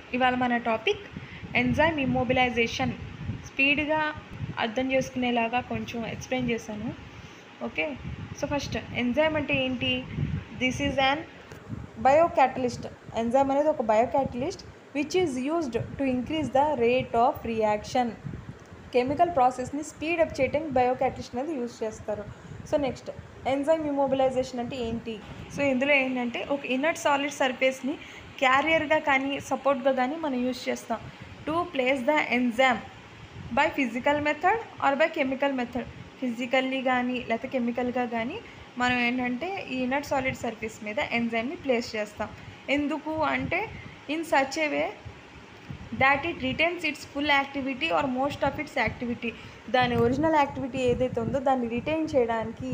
ఇవాళ మన topic enzyme immobilisation స్పీడ్గా అర్థం చేసుకునేలాగా కొంచెం ఎక్స్ప్లెయిన్ చేశాను ఓకే సో ఫస్ట్ ఎంజైమ్ అంటే ఏంటి this is an bio catalyst enzyme అనేది ఒక bio catalyst which is used to increase the rate of reaction chemical ప్రాసెస్ని స్పీడ్ అప్ చేయడానికి బయో క్యాటలిస్ట్ అనేది యూజ్ చేస్తారు సో నెక్స్ట్ ఎంజైమ్ ఇమోబిలైజేషన్ అంటే ఏంటి సో ఇందులో ఏంటంటే ఒక ఇన్నర్ సాలిడ్ సర్ఫేస్ని క్యారియర్గా కానీ సపోర్ట్గా కానీ మనం యూజ్ చేస్తాం to place the enzyme by physical method or by chemical method physically కానీ లేకపోతే కెమికల్గా కానీ మనం ఏంటంటే ఈ ఇన్నర్ సాలిడ్ సర్ఫేస్ మీద ఎంజైమ్ని ప్లేస్ చేస్తాం ఎందుకు అంటే in such a way that it retains its full activity or most of its activity దాని ఒరిజినల్ యాక్టివిటీ ఏదైతే ఉందో దాన్ని రిటైన్ చేయడానికి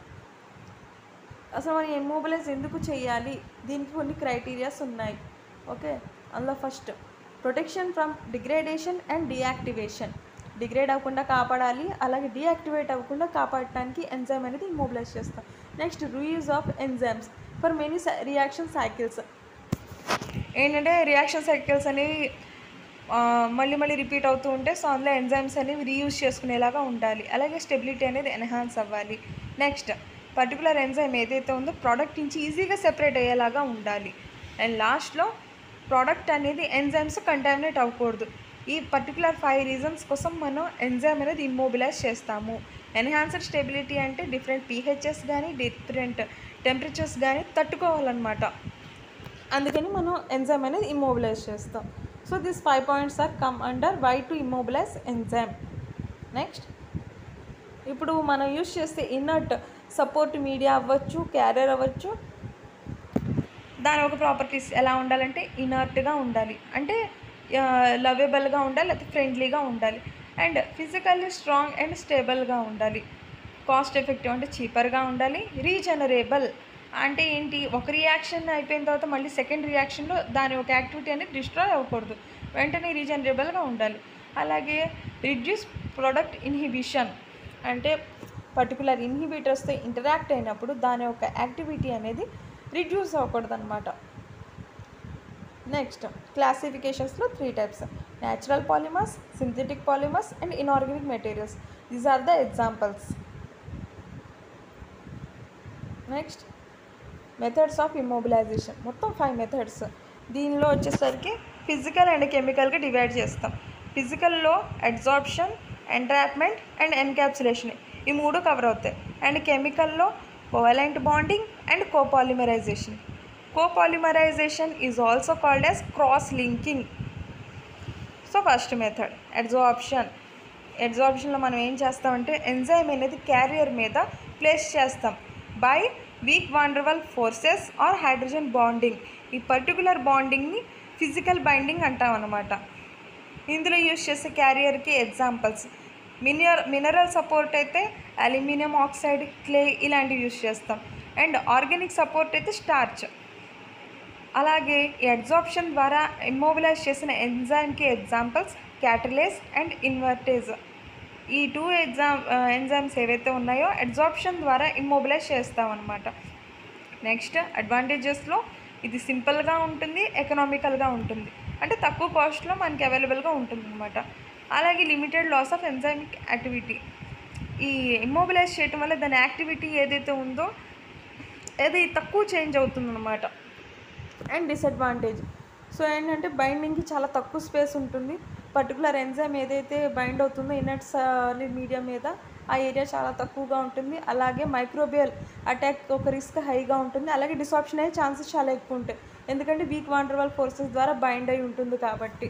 అసలు మనం ఇమ్మొబిలైజ్ ఎందుకు చేయాలి దీనికి కొన్ని క్రైటీరియాస్ ఉన్నాయి ఓకే అందులో first protection from degradation and deactivation degrade అవ్వకుండా కాపాడాలి అలాగే డియాక్టివేట్ అవ్వకుండా కాపాడటానికి ఎంజైమ్ అనేది ఇమ్మొబిలైజ్ చేస్తాం next reuse of enzymes for many reaction cycles ఏంటంటే రియాక్షన్ సైకిల్స్ అనేవి ఆ, మళ్ళీ మళ్ళీ రిపీట్ అవుతూ ఉంటే సో అందులో ఎంజైమ్స్ అనేవి రీయూజ్ చేసుకునేలాగా ఉండాలి అలాగే స్టెబిలిటీ అనేది ఎన్హాన్స్ అవ్వాలి నెక్స్ట్ పర్టికులర్ ఎంజైమ్ ఏదైతే ఉందో ప్రోడక్ట్ నుంచి ఈజీగా సెపరేట్ అయ్యేలాగా ఉండాలి అండ్ లాస్ట్లో ప్రోడక్ట్ అనేది ఎంజైమ్స్ కంటామినేట్ అవ్వకూడదు ఈ పర్టికులర్ ఫైవ్ రీజన్స్ కోసం మనం ఎంజైమ్ అనేది ఇమ్మొబిలైజ్ చేస్తాము ఎన్హాన్స్డ్ స్టెబిలిటీ అంటే డిఫరెంట్ పీహెచ్ఎస్ కానీ డిఫరెంట్ టెంపరేచర్స్ కానీ తట్టుకోవాలన్నమాట అందుకని మనం ఎంజైమ్ అనేది ఇమ్మొబిలైజ్ చేస్తాం so this five points are come under why to immobilize enzyme next ఇప్పుడు మనం యూస్ చేస్తే ఇన్నర్ట్ సపోర్ట్ మీడియా అవ్వచ్చు క్యారియర్ అవ్వచ్చు దాని ఒక ప్రాపర్టీస్ ఎలా ఉండాలంటే ఇనర్ట్గా ఉండాలి అంటే లవబుల్గా ఉండాలి లేకపోతే ఫ్రెండ్లీగా ఉండాలి అండ్ ఫిజికల్లీ స్ట్రాంగ్ అండ్ స్టేబుల్గా ఉండాలి కాస్ట్ ఎఫెక్టివ్ అంటే చీపర్గా ఉండాలి రీజనరేబుల్ అంటే ఏంటి ఒక రియాక్షన్ అయిపోయిన తర్వాత మళ్ళీ సెకండ్ రియాక్షన్లో దాని ఒక యాక్టివిటీ అనేది డిస్ట్రాయ్ అవ్వకూడదు వెంటనే రీజనరేబుల్గా ఉండాలి అలాగే రిడ్యూస్ ప్రొడక్ట్ ఇన్హిబిషన్ అంటే పర్టికులర్ ఇన్హిబిటర్స్తో ఇంటరాక్ట్ అయినప్పుడు దాని యొక్క యాక్టివిటీ అనేది రిడ్యూస్ అవ్వకూడదు అనమాట నెక్స్ట్ క్లాసిఫికేషన్స్లో three types natural polymers synthetic polymers and inorganic materials these are the examples next methods of immobilization మొత్తం ఫైవ్ మెథడ్స్ దీనిలో వచ్చేసరికి ఫిజికల్ అండ్ కెమికల్గా డివైడ్ చేస్తాం ఫిజికల్లో అడ్జార్ప్షన్ ఎంట్రాప్మెంట్ అండ్ ఎన్క్యాప్సులేషన్ ఈ మూడు కవర్ అవుతాయి అండ్ కెమికల్లో covalent bonding and copolymerization copolymerization is also called as cross linking so first method adsorption అడ్జార్ప్షన్లో మనం ఏం చేస్తామంటే ఎంజైమ్ అనేది క్యారియర్ మీద ప్లేస్ చేస్తాం by weak van der Waals forces or hydrogen bonding ఈ పర్టికులర్ బాండింగ్ని ఫిజికల్ బైండింగ్ అంటాం అనమాట ఇందులో యూజ్ చేసే క్యారియర్కి ఎగ్జాంపుల్స్ మినర్ మినరల్ సపోర్ట్ అయితే అల్యూమినియం ఆక్సైడ్ క్లే ఇలాంటివి యూజ్ చేస్తాం అండ్ ఆర్గానిక్ సపోర్ట్ అయితే స్టార్చ్ అలాగే ఈ అడ్జార్ప్షన్ ద్వారా ఇమ్మొబిలైజ్ చేసిన ఎంజైమ్కి ఎగ్జాంపుల్స్ క్యాటలేస్ అండ్ ఇన్వర్టేజ్ ఈ టూ ఎగ్జామ్ ఎంజైమ్స్ ఏవైతే ఉన్నాయో అడ్జార్ప్షన్ ద్వారా ఇమ్మొబిలైజ్ చేస్తామన్నమాట నెక్స్ట్ అడ్వాంటేజెస్లో ఇది సింపుల్గా ఉంటుంది ఎకనామికల్గా ఉంటుంది అంటే తక్కువ కాస్ట్లో మనకి అవైలబుల్గా ఉంటుంది అనమాట అలాగే limited loss of enzymic activity ఈ ఇమ్మొబిలైజ్ చేయటం వల్ల దాని యాక్టివిటీ ఏదైతే ఉందో అది తక్కువ చేంజ్ అవుతుందన్నమాట అండ్ డిసడ్వాంటేజ్ సో ఏంటంటే బైండింగ్కి చాలా తక్కువ స్పేస్ ఉంటుంది పర్టికులర్ ఎంజైమ్ ఏదైతే బైండ్ అవుతుందో ఇన్నట్ సాలిడ్ మీడియా మీద ఆ ఏరియా చాలా తక్కువగా ఉంటుంది అలాగే మైక్రోబియల్ అటాక్ ఒక రిస్క్ హైగా ఉంటుంది అలాగే డిసాప్షన్ అయ్యే ఛాన్సెస్ చాలా ఎక్కువ ఉంటాయి ఎందుకంటే వీక్ వాండర్వల్ ఫోర్సెస్ ద్వారా బైండ్ అయి ఉంటుంది కాబట్టి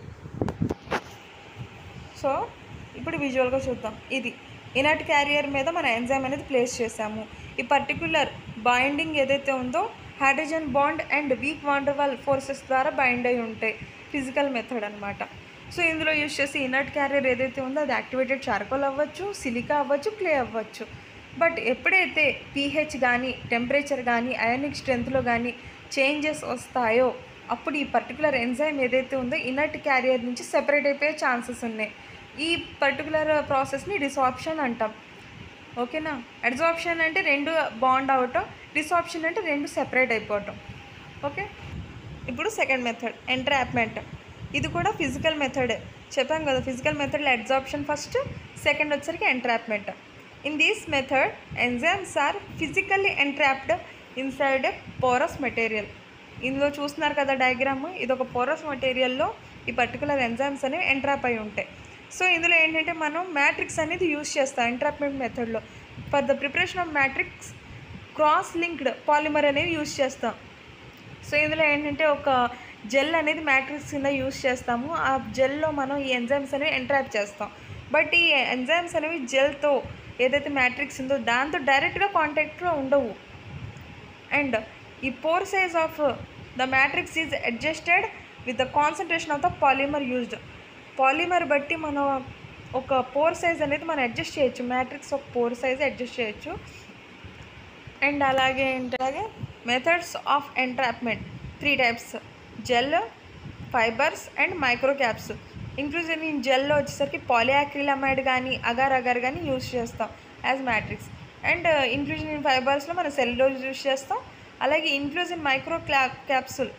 సో ఇప్పుడు విజువల్గా చూద్దాం ఇది ఇనర్ట్ క్యారియర్ మీద మన ఎంజైమ్ అనేది ప్లేస్ చేసాము ఈ పర్టికులర్ బైండింగ్ ఏదైతే ఉందో hydrogen bond and weak van der Waals forces ద్వారా బైండ్ అయి ఉంటాయి ఫిజికల్ మెథడ్ అనమాట సో ఇందులో యూజ్ చేసి ఇనర్ట్ క్యారియర్ ఏదైతే ఉందో అది యాక్టివేటెడ్ చార్కోల్ అవ్వచ్చు సిలికా అవ్వచ్చు క్లే అవ్వచ్చు బట్ ఎప్పుడైతే పీహెచ్ కానీ టెంపరేచర్ కానీ అయానిక్ స్ట్రెంత్లో కానీ చేంజెస్ వస్తాయో అప్పుడు ఈ పర్టికులర్ ఎంజైమ్ ఏదైతే ఉందో ఇనర్ట్ క్యారియర్ నుంచి సెపరేట్ అయిపోయే ఛాన్సెస్ ఉన్నాయి ఈ పర్టికులర్ ప్రాసెస్ని డిసాప్షన్ అంటాం ఓకేనా అడ్జార్ప్షన్ అంటే రెండు బాండ్ అవటం డిసాప్షన్ అంటే రెండు సెపరేట్ అయిపోవటం ఓకే ఇప్పుడు సెకండ్ మెథడ్ ఎంట్రాప్మెంట్ ఇది కూడా ఫిజికల్ మెథడే చెప్పాం కదా ఫిజికల్ మెథడ్లో అడ్జార్ప్షన్ ఫస్ట్ సెకండ్ వచ్చరికి entrapment in this method enzymes are physically entrapped inside a porous material ఇందులో చూస్తున్నారు కదా డయాగ్రామ్ ఇది ఒక పోరస్ మెటీరియల్లో ఈ పర్టికులర్ ఎంజైమ్స్ అనేవి ఎంట్రాప్ అయి ఉంటాయి సో ఇందులో ఏంటంటే మనం మ్యాట్రిక్స్ అనేది యూస్ చేస్తాం ఎంట్రాప్మెంట్ మెథడ్లో for the preparation of matrix cross linked polymer అనేవి యూస్ చేస్తాం సో ఇందులో ఏంటంటే ఒక జెల్ అనేది మ్యాట్రిక్స్ కింద యూస్ చేస్తాము ఆ జెల్లో మనం ఈ ఎంజైమ్స్ అనేవి ఎంట్రాప్ చేస్తాం బట్ ఈ ఎంజైమ్స్ అనేవి జెల్తో ఏదైతే మ్యాట్రిక్స్ ఉందో దాంతో డైరెక్ట్గా కాంటాక్ట్లో ఉండవు అండ్ ఈ pore size of the matrix is adjusted with the concentration of the polymer used polymer బట్టి మనం ఒక పోర్ సైజ్ అనేది మనం అడ్జస్ట్ చేయొచ్చు మ్యాట్రిక్స్ ఒక పోర్ సైజ్ అడ్జస్ట్ చేయొచ్చు అండ్ అలాగే ఏంటి అలాగే methods of entrapment three types gel fibers and micro caps inclusive in జెల్లో వచ్చేసరికి పాలియాక్రిలమైడ్ కానీ అగార్ అగార్ కానీ యూస్ చేస్తాం as matrix and inclusion in ఫైబర్స్లో మనం సెల్లోజ్ యూస్ చేస్తాం అలాగే ఇంక్లూజ్ ఇన్ మైక్రో క్లా క్యాప్సుల్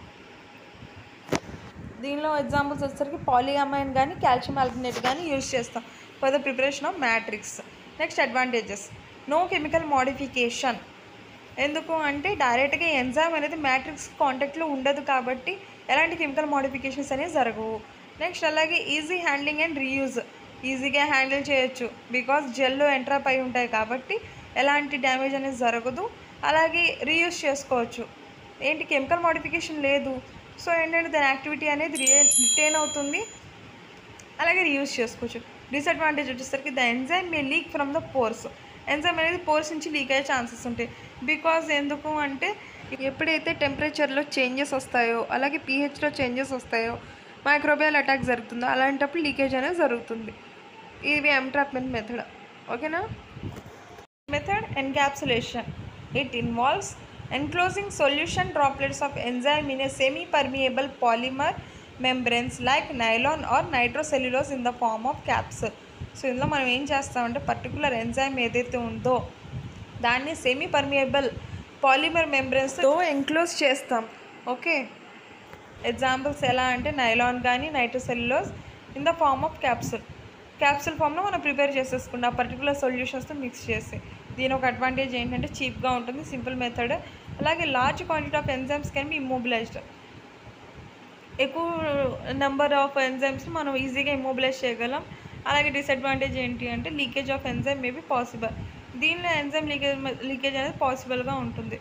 దీనిలో ఎగ్జాంపుల్స్ వచ్చేసరికి పాలిఅమైన్ కానీ కాల్షియం ఆల్కనేట్ కానీ యూజ్ చేస్తాం for the preparation of matrix next advantages no chemical modification ఎందుకు అంటే డైరెక్ట్గా ఎంజైమ్ అనేది మ్యాట్రిక్స్ కాంటాక్ట్లో ఉండదు కాబట్టి ఎలాంటి కెమికల్ మోడిఫికేషన్స్ అనేవి జరగవు నెక్స్ట్ అలాగే ఈజీ హ్యాండ్లింగ్ అండ్ రీయూజ్ ఈజీగా హ్యాండిల్ చేయొచ్చు బికాస్ జెల్లో ఎంట్రాప్ అయి ఉంటాయి కాబట్టి ఎలాంటి డ్యామేజ్ అనేది జరగదు అలాగే రీయూజ్ చేసుకోవచ్చు ఏంటి కెమికల్ మోడిఫికేషన్ లేదు సో ఏంటంటే దాని యాక్టివిటీ అనేది రియే రిటైన్ అవుతుంది అలాగే రీయూజ్ చేసుకోవచ్చు డిసడ్వాంటేజ్ వచ్చేసరికి the enzyme may leak from the pores enzyme అనేది పోర్స్ నుంచి లీక్ అయ్యే ఛాన్సెస్ ఉంటాయి బికాజ్ ఎందుకు అంటే ఎప్పుడైతే టెంపరేచర్లో చేంజెస్ వస్తాయో అలాగే పీహెచ్లో చేంజెస్ వస్తాయో మైక్రోబియల్ అటాక్ జరుగుతుందో అలాంటప్పుడు లీకేజ్ అనేది జరుగుతుంది ఇవి ఎంట్రాప్మెంట్ మెథడ్ ఓకేనా method encapsulation it involves enclosing solution droplets of enzyme in a semi-permeable polymer membranes like nylon or nitrocellulose in the form of capsule so ఇందులో మనం ఏం చేస్తామంటే పర్టికులర్ ఎంజైమ్ ఏదైతే ఉందో దాన్ని సెమీ పర్మియబుల్ పాలిమర్ మెంబ్రెన్స్తో enclose చేస్తాం ఓకే ఎగ్జాంపుల్స్ ఎలా అంటే నైలాన్ కానీ nitrocellulose in the form of capsule capsule ఫామ్లో మనం ప్రిపేర్ చేసేసుకుంటాం ఆ పర్టికులర్ సొల్యూషన్స్తో మిక్స్ చేసి దీని ఒక అడ్వాంటేజ్ ఏంటంటే చీప్గా ఉంటుంది సింపుల్ మెథడ్ అలాగే large quantity of enzymes can be immobilized ఎక్కువ నెంబర్ ఆఫ్ ఎంజైమ్స్ మనం ఈజీగా ఇమ్మొబిలైజ్ చేయగలం అలాగే డిసడ్వాంటేజ్ ఏంటి అంటే leakage of enzyme maybe possible దీనిలో ఎంజైమ్ లీకేజ్ లీకేజ్ అనేది పాసిబుల్గా ఉంటుంది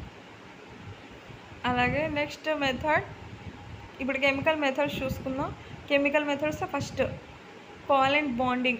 అలాగే నెక్స్ట్ మెథడ్ ఇప్పుడు కెమికల్ మెథడ్స్ చూసుకుందాం chemical methods first covalent bonding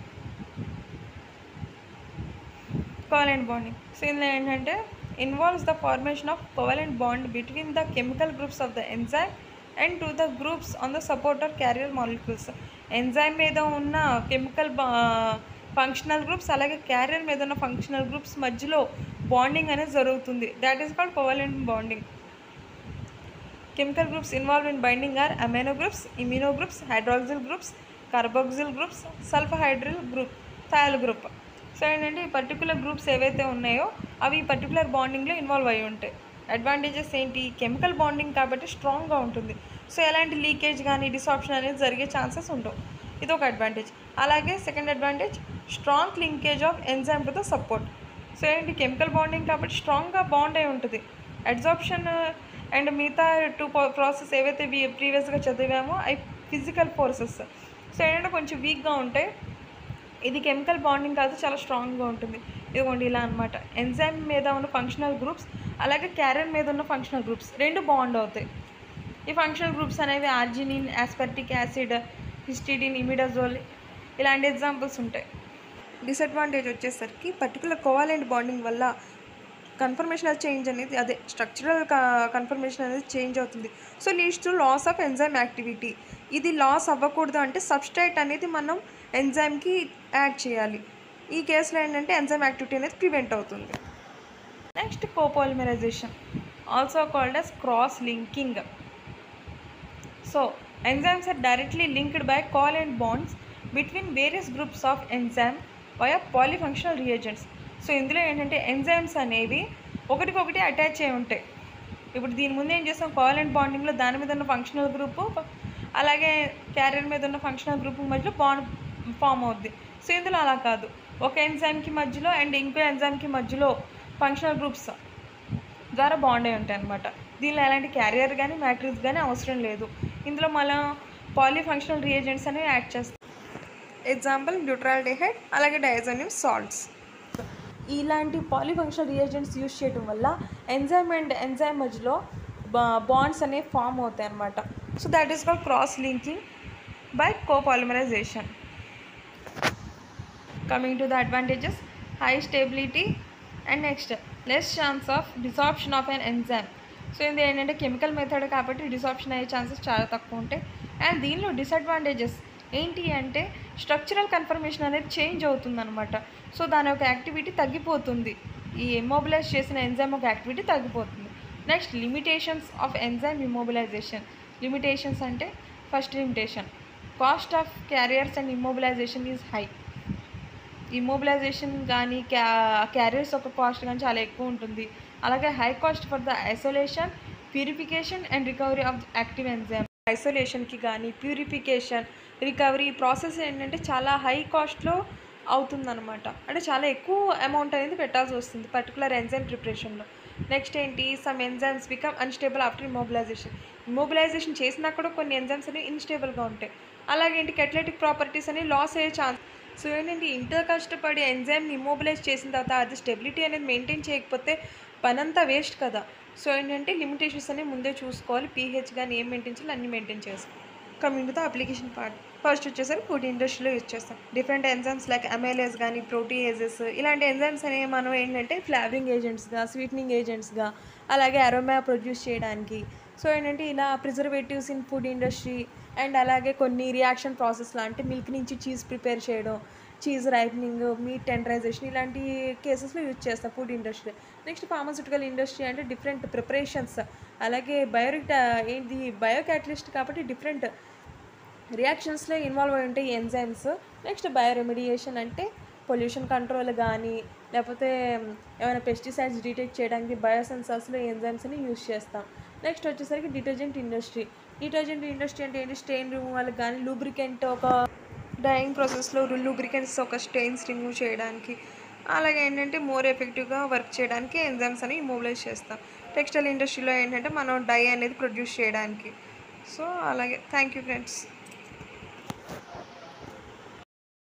covalent bonding so ఇందులో ఏంటంటే involves the formation of covalent bond between the chemical groups of the enzyme and to the groups on the support or carrier molecules enzyme మీద ఉన్న chemical functional groups అలాగే carrier మీద ఉన్న functional groups మధ్యలో bonding అనేది జరుగుతుంది that is called covalent bonding chemical groups involve in binding are amino groups imino groups hydroxyl groups carboxyl groups sulfhydryl group thiol group so ఏంటంటే ఈ particular groups ఏవైతే ఉన్నాయో అవి ఈ పర్టికులర్ బాండింగ్లో ఇన్వాల్వ్ అయి ఉంటాయి అడ్వాంటేజెస్ ఏంటి కెమికల్ బాండింగ్ కాబట్టి స్ట్రాంగ్గా ఉంటుంది సో ఎలాంటి లీకేజ్ కానీ డిసాప్షన్ అనేది జరిగే ఛాన్సెస్ ఉండవు ఇది ఒక అడ్వాంటేజ్ అలాగే second advantage strong linkage of enzyme to the support so ఏంటి కెమికల్ బాండింగ్ కాబట్టి స్ట్రాంగ్గా బాండ్ అయి ఉంటుంది అడ్జాప్షన్ అండ్ మిగతా టూ ప్రాసెస్ ఏవైతే ప్రీవియస్గా చదివామో అవి ఫిజికల్ ఫోర్సెస్ సో ఏంటంటే కొంచెం వీక్గా ఉంటాయి ఇది కెమికల్ బాండింగ్ కాదు చాలా స్ట్రాంగ్గా ఉంటుంది ఇదిగోండి ఇలా అనమాట ఎంజైమ్ మీద ఉన్న ఫంక్షనల్ గ్రూప్స్ అలాగే క్యారియర్ మీద ఉన్న ఫంక్షనల్ గ్రూప్స్ రెండు బాండ్ అవుతాయి ఈ ఫంక్షనల్ గ్రూప్స్ అనేవి arginine aspartic acid histidine imidazole ఇలాంటి ఎగ్జాంపుల్స్ ఉంటాయి డిసడ్వాంటేజ్ వచ్చేసరికి పర్టికులర్ కోవాలెంట్ బాండింగ్ వల్ల కన్ఫర్మేషనల్ చేంజ్ అనేది అదే స్ట్రక్చరల్ కన్ఫర్మేషన్ అనేది చేంజ్ అవుతుంది so leads to loss of enzyme activity ఇది లాస్ అవ్వకూడదు అంటే సబ్స్ట్రైట్ అనేది మనం ఎంజైమ్కి యాడ్ చేయాలి ఈ కేసులో ఏంటంటే ఎంజైమ్ యాక్టివిటీ అనేది ప్రివెంట్ అవుతుంది next copolymerization also called as cross linking so enzymes are directly linked by covalent bonds between various groups of enzyme via polyfunctional reagents so ఇందులో ఏంటంటే ఎంజైమ్స్ అనేవి ఒకటికొకటి అటాచ్ అయి ఉంటాయి ఇప్పుడు దీని ముందు ఏం చేస్తాం కోవాలెంట్ బాండింగ్లో దాని మీద ఉన్న ఫంక్షనల్ గ్రూపు అలాగే క్యారియర్ మీద ఉన్న ఫంక్షనల్ గ్రూప్ మధ్యలో బాండ్ ఫామ్ అవుద్ది సో ఇందులో అలా కాదు ఒక ఎంజైమ్కి మధ్యలో అండ్ ఇంకో ఎంజైమ్కి మధ్యలో ఫంక్షనల్ గ్రూప్స్ ద్వారా బాండ్ అయి ఉంటాయి అనమాట దీనిలో ఎలాంటి క్యారియర్ కానీ మ్యాట్రిక్స్ కానీ అవసరం లేదు ఇందులో మనం పాలిఫంక్షనల్ రియేజెంట్స్ అనేవి యాడ్ చేస్తాం ఎగ్జాంపుల్ న్యూట్రాల్డిహైడ్ అలాగే డయాజోనియం సాల్ట్స్ ఇలాంటి పాలిఫంక్షనల్ రియేజెంట్స్ యూజ్ చేయడం వల్ల ఎంజైమ్ అండ్ ఎంజైమ్ మధ్యలో బాండ్స్ అనేవి ఫామ్ అవుతాయి అనమాట so that is call cross linking by copolymerization coming to the advantages high stability and next less chance of desorption of an enzyme so ఇది ఏంటంటే chemical method కాబట్టి డిసాప్షన్ అయ్యే chances చాలా తక్కువ ఉంటాయి అండ్ దీనిలో డిసడ్వాంటేజెస్ ఏంటి అంటే స్ట్రక్చరల్ కన్ఫర్మేషన్ అనేది చేంజ్ అవుతుంది అనమాట సో దాని యొక్క యాక్టివిటీ తగ్గిపోతుంది ఈ ఇమ్మొబిలైజ్ చేసిన ఎంజైమ్ ఒక యాక్టివిటీ తగ్గిపోతుంది next limitations of enzyme immobilization limitations అంటే first limitation cost of carriers and immobilization is high immobilization కానీ క్యా క్యారియర్స్ యొక్క కాస్ట్ కానీ చాలా ఎక్కువ ఉంటుంది అలాగే high cost for the isolation purification and recovery of active enzyme ఐసోలేషన్కి కానీ ప్యూరిఫికేషన్ రికవరీ ప్రాసెస్ ఏంటంటే చాలా హై కాస్ట్లో అవుతుందన్నమాట అంటే చాలా ఎక్కువ అమౌంట్ అనేది పెట్టాల్సి వస్తుంది పర్టికులర్ ఎంజైమ్ ప్రిపరేషన్లో నెక్స్ట్ ఏంటి some enzymes become unstable after immobilization immobilization చేసినా కూడా కొన్ని ఎంజైమ్స్ అనేవి ఇన్స్టేబుల్గా ఉంటాయి అలాగే ఏంటి కెటలెటిక్ ప్రాపర్టీస్ అనేవి లాస్ అయ్యే ఛాన్స్ సో ఏంటంటే ఇంత కష్టపడి ఎంజైమ్ని ఇమ్మొబిలైజ్ చేసిన తర్వాత అది స్టెబిలిటీ అనేది మెయింటైన్ చేయకపోతే పనంతా వేస్ట్ కదా సో ఏంటంటే లిమిటేషన్స్ అనేవి ముందే చూసుకోవాలి పీహెచ్ కానీ ఏం మెయింటైన్ చేయాలి అన్ని మెయింటైన్ చేసుకోవాలి coming to the application part first వచ్చేసరికి ఫుడ్ ఇండస్ట్రీలో యూజ్ చేస్తాం డిఫరెంట్ ఎంజైమ్స్ లైక్ అమైలేస్ కానీ ప్రోటీయేజెస్ ఇలాంటి ఎంజైమ్స్ అనేవి మనం ఏంటంటే ఫ్లేవరింగ్ ఏజెంట్స్గా స్వీటనింగ్ ఏజెంట్స్గా అలాగే అరోమా ప్రొడ్యూస్ చేయడానికి సో ఏంటంటే ఇలా preservatives in food industry and అలాగే కొన్ని రియాక్షన్ ప్రాసెస్ లాంటి మిల్క్ నుంచి చీజ్ ప్రిపేర్ చేయడం చీజ్ రైపనింగ్ మీట్ టెండరైజేషన్ ఇలాంటి కేసెస్లో యూజ్ చేస్తాం food industry next pharmaceutical industry అంటే డిఫరెంట్ ప్రిపరేషన్స్ అలాగే బయో ఏంటి బయో క్యాటలిస్ట్ కాబట్టి డిఫరెంట్ రియాక్షన్స్లో ఇన్వాల్వ్ అయి ఉంటాయి ఎంజైమ్స్ నెక్స్ట్ బయో రెమిడియేషన్ అంటే పొల్యూషన్ కంట్రోల్ కానీ లేకపోతే ఏమైనా పెస్టిసైడ్స్ డిటెక్ట్ చేయడానికి బయోసెన్సర్స్లో ఎంజైమ్స్ని యూజ్ చేస్తాం నెక్స్ట్ వచ్చేసరికి డిటర్జెంట్ ఇండస్ట్రీ డిటర్జెంట్ ఇండస్ట్రీ అంటే ఏంటి స్టెయిన్ రిమూవల్ కానీ లూబ్రికెంట్ ఒక డైయింగ్ ప్రాసెస్లో లూబ్రికెంట్స్ ఒక స్టెయిన్స్ రిమూవ్ చేయడానికి అలాగే ఏంటంటే మోర్ ఎఫెక్టివ్గా వర్క్ చేయడానికి ఎంజైమ్స్ అని మూవలైజ్ చేస్తాం టెక్స్టైల్ ఇండస్ట్రీలో ఏంటంటే మనం డై అనేది ప్రొడ్యూస్ చేయడానికి సో అలాగే థ్యాంక్ యూ ఫ్రెండ్స్